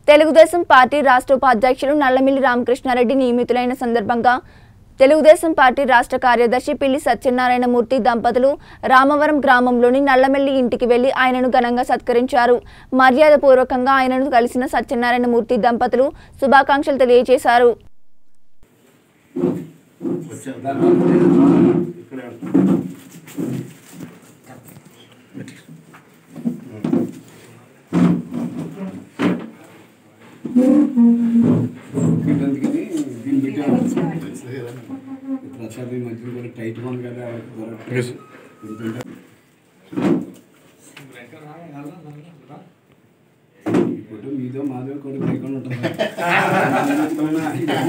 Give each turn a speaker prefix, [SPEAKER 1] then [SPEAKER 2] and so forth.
[SPEAKER 1] Telugu Desam party రాష్ట్ర ఉపాధ్యక్షులు నల్లమిల్లి రామకృష్ణారెడ్డి నియమితులైన సందర్భంగా తెలుగుదేశం పార్టీ రాష్ట్ర కార్యదర్శి పిల్లి సత్యనారాయణమూర్తి దంపతులు రామవరం గ్రామంలోని నల్లమెల్లి ఇంటికి వెళ్లి ఆయనను ఘనంగా సత్కరించారు మర్యాదపూర్వకంగా ఆయనను కలిసిన సత్యనారాయణమూర్తి దంపతులు శుభాకాంక్షలు తెలియజేశారు
[SPEAKER 2] అందుకని దీన్ని పెట్టాను ప్రసాద్ ఈ మధ్యన కూడా టైట్గా ఉంది కదా దొరకట్లేదు. ఎందుకంటే ఈ ఫోటో మీదో మాదో కూడా లేకుండా ఉంటుంది